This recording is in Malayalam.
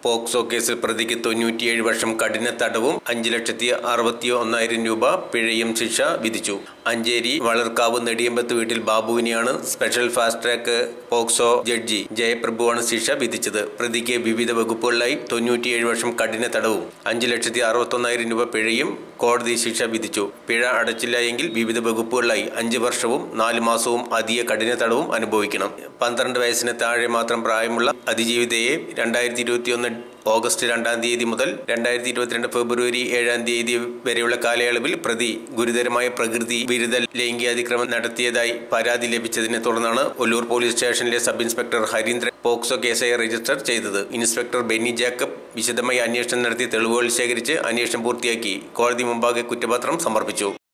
പോക്സോ കേസിൽ പ്രതിക്ക് തൊണ്ണൂറ്റിയേഴ് വർഷം കഠിന തടവും അഞ്ച് ലക്ഷത്തി അറുപത്തി ഒന്നായിരം രൂപ പിഴയും ശിക്ഷ വിധിച്ചു അഞ്ചേരി വളർക്കാവ് നെടിയമ്പത്ത് വീട്ടിൽ ബാബുവിനെയാണ് special fast track POCSO judge ജയപ്രഭുവാണ് ശിക്ഷ വിധിച്ചത് പ്രതിക്ക് വിവിധ വകുപ്പുകളിലായി തൊണ്ണൂറ്റിയേഴ് വർഷം കഠിന തടവും അഞ്ച് ലക്ഷത്തി അറുപത്തൊന്നായിരം രൂപ പിഴയും കോടതി ശിക്ഷ വിധിച്ചു പിഴ അടച്ചില്ല എങ്കിൽ വിവിധ വകുപ്പുകളിലായി അഞ്ച് വർഷവും നാല് മാസവും അധിക കഠിന തടവും അനുഭവിക്കണം പന്ത്രണ്ട് വയസ്സിന് താഴെ മാത്രം പ്രായമുള്ള അതിജീവിതയെ രണ്ടായിരത്തി ഇരുപത്തിയൊന്ന് ഓഗസ്റ്റ് രണ്ടാം തീയതി മുതൽ രണ്ടായിരത്തി ഇരുപത്തിരണ്ട് ഫെബ്രുവരി ഏഴാം തീയതി വരെയുള്ള കാലയളവിൽ പ്രതി ഗുരുതരമായ പ്രകൃതി വിരുദ്ധ ലൈംഗികാതിക്രമം നടത്തിയതായി പരാതി ലഭിച്ചതിനെ തുടർന്നാണ് ഒല്ലൂർ പോലീസ് സ്റ്റേഷനിലെ സബ് ഇൻസ്പെക്ടർ ഹരീന്ദ്രൻ പോക്സോ കേസായി രജിസ്റ്റർ ചെയ്തത് ഇൻസ്പെക്ടർ ബെന്നി ജാക്കബ് വിശദമായി അന്വേഷണം നടത്തി തെളിവുകൾ ശേഖരിച്ച് അന്വേഷണം പൂർത്തിയാക്കി കോടതി മുമ്പാകെ കുറ്റപത്രം സമർപ്പിച്ചു